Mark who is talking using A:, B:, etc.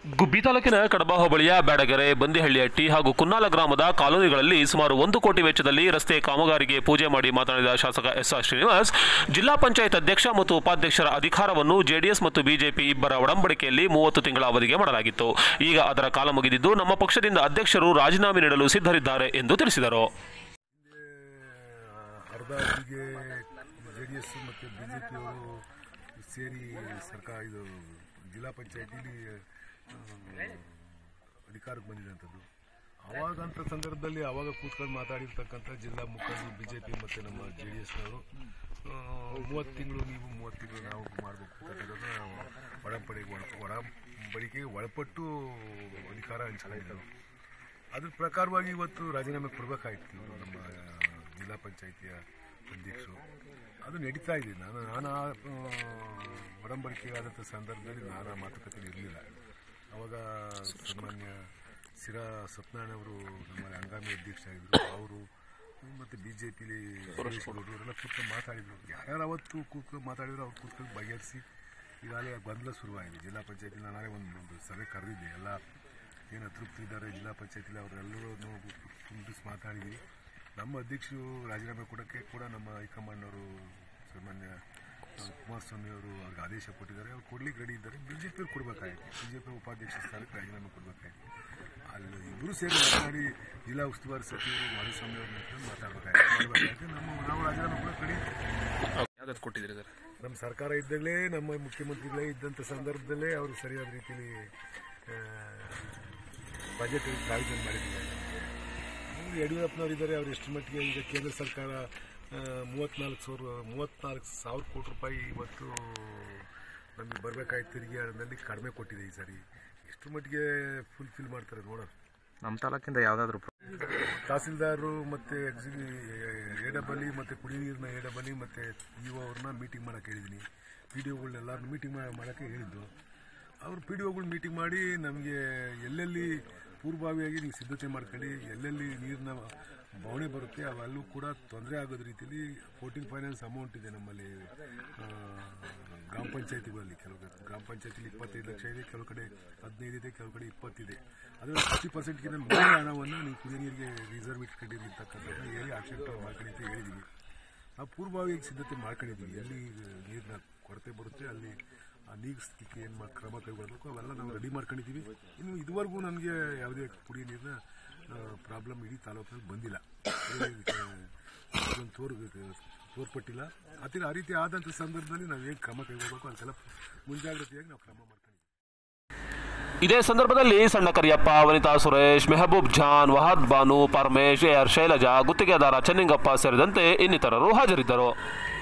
A: ಗುಬ್ಬಿ ತಾಲೂಕಿನ ಕಡಬ ಹೋಬಳಿಯ ಬ್ಯಾಡಗೆರೆ ಬಂದಿಹಳ್ಳಿಹಟ್ಟಿ ಹಾಗೂ ಕುನ್ನಾಲ ಗ್ರಾಮದ ಕಾಲೋನಿಗಳಲ್ಲಿ ಸುಮಾರು ಒಂದು ಕೋಟಿ ವೆಚ್ಚದಲ್ಲಿ ರಸ್ತೆ ಕಾಮಗಾರಿಗೆ ಪೂಜೆ ಮಾಡಿ ಮಾತನಾಡಿದ ಶಾಸಕ ಎಸ್ ಆರ್ ಶ್ರೀನಿವಾಸ್ ಜಿಲ್ಲಾ ಪಂಚಾಯತ್ ಅಧ್ಯಕ್ಷ ಮತ್ತು ಉಪಾಧ್ಯಕ್ಷರ ಅಧಿಕಾರವನ್ನು ಜೆಡಿಎಸ್ ಮತ್ತು ಬಿಜೆಪಿ ಇಬ್ಬರ ಒಡಂಬಡಿಕೆಯಲ್ಲಿ ಮೂವತ್ತು ತಿಂಗಳ ಅವಧಿಗೆ ಮಾಡಲಾಗಿತ್ತು ಈಗ ಅದರ ಕಾಲ ಮುಗಿದಿದ್ದು ನಮ್ಮ ಪಕ್ಷದಿಂದ ಅಧ್ಯಕ್ಷರು ರಾಜೀನಾಮೆ ನೀಡಲು ಸಿದ್ಧರಿದ್ದಾರೆ ಎಂದು ತಿಳಿಸಿದರು
B: ಅರ್ಧ ಅವಧಿಗೆ ಜೆ ಡಿ ಎಸ್ ಮತ್ತು ಬಿ ಜೆ ಪಿಯವರು ಸೇರಿ ಸರ್ಕಾರ ಇದು ಜಿಲ್ಲಾ ಪಂಚಾಯತಿಲಿ ಅಧಿಕಾರಕ್ಕೆ ಬಂದಿದಂಥದ್ದು ಅವಾಗಂಥ ಸಂದರ್ಭದಲ್ಲಿ ಅವಾಗ ಕೂತ್ಕೊಂಡು ಮಾತಾಡಿರ್ತಕ್ಕಂಥ ಜಿಲ್ಲಾ ಮುಖಂಡರು ಬಿ ಜೆ ಪಿ ಮತ್ತು ನಮ್ಮ ಜೆ ಡಿ ಎಸ್ನವರು ಮೂವತ್ತು ತಿಂಗಳು ನೀವು ಮೂವತ್ತು ತಿಂಗಳು ನಾವು ಮಾಡಬೇಕು ಅಂತಕ್ಕಂಥದ್ದನ್ನ ಒಡಂಬಡಿಕೆ ಒಳ ಒಡಂಬಡಿಕೆಗೆ ಒಳಪಟ್ಟು ಅಧಿಕಾರ ಹಂಚ್ಕೊಂಡಿದ್ದರು ಅದ್ರ ಪ್ರಕಾರವಾಗಿ ಇವತ್ತು ರಾಜೀನಾಮೆ ಕೊಡಬೇಕಾಯ್ತು ಇವರು ನಮ್ಮ ಜಿಲ್ಲಾ ಪಂಚಾಯಿತಿಯ ಅಧ್ಯಕ್ಷರು ಅದು ನಡೀತಾ ಇದೆ ನಾನು ನಾನು ಆ ಆ, ಒಡಂಬಡಿಕೆ ಆದಂಥ ಸಂದರ್ಭದಲ್ಲಿ ನಾನು ಆ ಮಾತುಕತೆಯಲ್ಲಿ ಇರಲಿಲ್ಲ ಅವಾಗ ಸಾಮಾನ್ಯ ಸಿರಾ ಸತ್ಯನಾರಾಯಣ ಅವರು ನಮ್ಮ ಹಂಗಾಮಿ ಅಧ್ಯಕ್ಷ ಆಗಿದ್ದರು ಅವರು ಮತ್ತು ಬಿ ಜೆ ಪಿಲಿ ಸುರೇಶ್ ಗೌಡ್ರು ಅವರೆಲ್ಲ ಕೂತ್ಕೊಂಡು ಮಾತಾಡಿದ್ರು ಯಾರ್ಯಾರು ಅವತ್ತು ಕೂತ್ಕೊಂಡು ಮಾತಾಡಿದ್ರು ಅವ್ರು ಕೂತ್ಕೊಂಡು ಬಗೆಹರಿಸಿ ಈಗಾಗಲೇ ಗೊಂದಲ ಶುರುವಾಗಿದೆ ಜಿಲ್ಲಾ ಪಂಚಾಯತಿ ನಾನೇ ಒಂದು ಒಂದು ಸಭೆ ಕರೆದಿದ್ದೆ ಎಲ್ಲ ಏನು ಅತೃಪ್ತಿ ಇದ್ದಾರೆ ಜಿಲ್ಲಾ ಪಂಚಾಯತಿಲಿ ಅವರೆಲ್ಲರೂ ತುಂಬಿಸಿ ಮಾತಾಡಿದ್ವಿ ನಮ್ಮ ಅಧ್ಯಕ್ಷರು ರಾಜೀನಾಮೆ ಕೊಡೋಕ್ಕೆ ಕೂಡ ನಮ್ಮ ಹೈಕಮಾಂಡ್ನವರು ಸಾಮಾನ್ಯ ಆ, ಕುಮಾರಸ್ವಾಮಿ ಅವರು ಅವ್ರಿಗೆ ಆದೇಶ ಕೊಟ್ಟಿದ್ದಾರೆ ಅವ್ರು ಕೊಡ್ಲಿಕ್ಕೆ ರೆಡಿ ಇದ್ದಾರೆ ಬಿ ಜೆ ಪಿಯವ್ರು ಕೊಡಬೇಕಾಗಿತ್ತು ಬಿ ಜೆ ಪಿ ಉಪಾಧ್ಯಕ್ಷ ಸ್ಥಾನಕ್ಕೆ ರಾಜೀನಾಮೆ ಕೊಡಬೇಕಾಗಿತ್ತು ಅಲ್ಲಿ ಇಬ್ಬರು ಸೇರಿ ಮಾತನಾಡಿ ಜಿಲ್ಲಾ ಉಸ್ತುವಾರಿ ಸಚಿವರು ಮಾಧುಸ್ವಾಮಿ ಅವ್ರನ್ನ ಕರ್ಕೊಂಡು ಮಾತಾಡಬೇಕಾಗಿತ್ತು ಮಾಡಬೇಕಾಗಿತ್ತು ನಮ್ಮ ನಾವು ರಾಜೀನಾಮೆ ಕೊಡೋಕೆ ರೆಡಿ
A: ಯಾವ್ದು ಕೊಟ್ಟಿದ್ದೀರಿ ಸರ್
B: ನಮ್ಮ ಸರ್ಕಾರ ಇದ್ದಾಗಲೇ ನಮ್ಮ ಮುಖ್ಯಮಂತ್ರಿಗಳೇ ಇದ್ದಂಥ ಸಂದರ್ಭದಲ್ಲೇ ಅವರು ಸರಿಯಾದ ರೀತಿಯಲ್ಲಿ ಬಜೆಟ್ ಪ್ರಾವಿಷನ್ ಮಾಡಿದ್ದಾರೆ ಅವರು ಯಡಿಯೂರಪ್ಪನವರು ಇದ್ದಾರೆ ಅವ್ರು ಎಷ್ಟು ಮಟ್ಟಿಗೆ ಈಗ ಕೇಂದ್ರ ಸರ್ಕಾರ ಆ, ಮೂವತ್ನಾಲ್ಕು ಸಾವಿರ ಮೂವತ್ನಾಲ್ಕು ಸಾವಿರ ಕೋಟಿ ರೂಪಾಯಿ ಇವತ್ತು ನಮಗೆ ಬರಬೇಕಾಯ್ತು ತೆರಿಗೆ ಹಣದಲ್ಲಿ ಕಡಿಮೆ ಕೊಟ್ಟಿದೆ ಈ ಸಾರಿ ಎಷ್ಟು ಮಟ್ಟಿಗೆ ಫುಲ್ಫಿಲ್ ಮಾಡ್ತಾರೆ ನೋಡೋಣ
C: ನಮ್ಮ ತಾಲೂಕಿಂದ ಯಾವುದಾದ್ರೂ
B: ತಹಸೀಲ್ದಾರರು ಮತ್ತು ಎ ಡಬಲಿ ಮತ್ತು ಕುಡಿ ನೀರಿನ ಎ ಡಬಲಿ ಮತ್ತು ಇ ಅವ್ರನ್ನ ಮೀಟಿಂಗ್ ಮಾಡೋಕೆ ಹೇಳಿದ್ದೀನಿ ಪಿ ಡಿ ಒಗಳನ್ನೆಲ್ಲರನ್ನು ಮೀಟಿಂಗ್ ಮಾಡೋಕ್ಕೆ ಹೇಳಿದ್ದು ಅವರು ಪಿ ಡಿ ಒಗಳು ಮೀಟಿಂಗ್ ಮಾಡಿ ನಮಗೆ ಎಲ್ಲೆಲ್ಲಿ ಪೂರ್ವಭಾವಿಯಾಗಿ ನೀವು ಸಿದ್ಧತೆ ಮಾಡ್ಕೊಳ್ಳಿ ಎಲ್ಲೆಲ್ಲಿ ನೀರಿನ ಬವಣೆ ಬರುತ್ತೆ ಅವೆಲ್ಲೂ ಕೂಡ ತೊಂದರೆ ಆಗೋದ ರೀತಿಯಲ್ಲಿ ಫೋರ್ಟೀನ್ ಫೈನಾನ್ಸ್ ಅಮೌಂಟ್ ಇದೆ ನಮ್ಮಲ್ಲಿ ಆ, ಗ್ರಾಮ ಪಂಚಾಯತಿಗಳಲ್ಲಿ ಕೆಲವು ಕಡೆ ಗ್ರಾಮ ಪಂಚಾಯತಿಲಿ ಇಪ್ಪತ್ತೈದು ಲಕ್ಷ ಇದೆ ಕೆಲವು ಕಡೆ ಹದಿನೈದು ಇದೆ ಕೆಲವು ಕಡೆ ಇಪ್ಪತ್ತಿದೆ ಅದರ ಫಿಫ್ಟಿ ಪರ್ಸೆಂಟ್ಗಿಂತ ಮೇಲೆ ಹಣವನ್ನು ನೀವು ಕುಡಿಯೋ ನೀರಿಗೆ ರಿಸರ್ವ್ ಇಟ್ಕೊಂಡಿರಿ ಅಂತಕ್ಕಂಥದ್ದನ್ನ ಹೇಳಿ ಆಕ್ಷನ್ ಮಾಡ್ಕೊಳ್ಳಿ ಅಂತ ಹೇಳಿದ್ದೀವಿ ನಾವು ಪೂರ್ವಭಾವಿಯಾಗಿ ಸಿದ್ಧತೆ ಮಾಡ್ಕೊಂಡಿದ್ದೀವಿ ಎಲ್ಲಿ ನೀರಿನ ಕೊರತೆ ಬರುತ್ತೆ ಅಲ್ಲಿ ಆ ನೀಗಿಸ್ಲಿಕ್ಕೆ ಏನು ಮಾ ಕ್ರಮ ಕೈಗೊಳ್ಳಬೇಕು ಅವೆಲ್ಲ ನಾವು ರೆಡಿ ಮಾಡ್ಕೊಂಡಿದ್ದೀವಿ ಇನ್ನು ಇದುವರೆಗೂ ನನಗೆ ಯಾವುದೇ ಕುಡಿಯೋ ನೀರಿನ ಪ್ರಾಬ್ಲಮ್ ಇಡೀ ತಾಲೂಕಿನಲ್ಲಿ ಬಂದಿಲ್ಲ ಅದೊಂದು ತೋರ್ ತೋರ್ಪಟ್ಟಿಲ್ಲ ಅತಿ ಆ ರೀತಿ ಆದಂಥ ಸಂದರ್ಭದಲ್ಲಿ ನಾವು ಏನು ಕ್ರಮ ಕೈಗೊಳ್ಳಬೇಕು ಅದಕ್ಕೆಲ್ಲ ಮುಂಜಾಗ್ರತೆಯಾಗಿ ನಾವು ಕ್ರಮ ಮಾಡ್ಕೊಂಡಿದ್ದೀವಿ
A: ಇದೇ ಸಂದರ್ಭದಲ್ಲಿ ಸಣ್ಣ ಕರಿಯಪ್ಪ ವನಿತಾ ಸುರೇಶ್ ಮೆಹಬೂಬ್ ಜಾನ್ ವಹಾದ್ ಬಾನು ಪರಮೇಶ್ ಎ ಆರ್ ಶೈಲಜಾ ಗುತ್ತಿಗೆದಾರ ಚೆನ್ನಿಂಗಪ್ಪ ಸೇರಿದಂತೆ ಇನ್ನಿತರರು ಹಾಜರಿದ್ದರು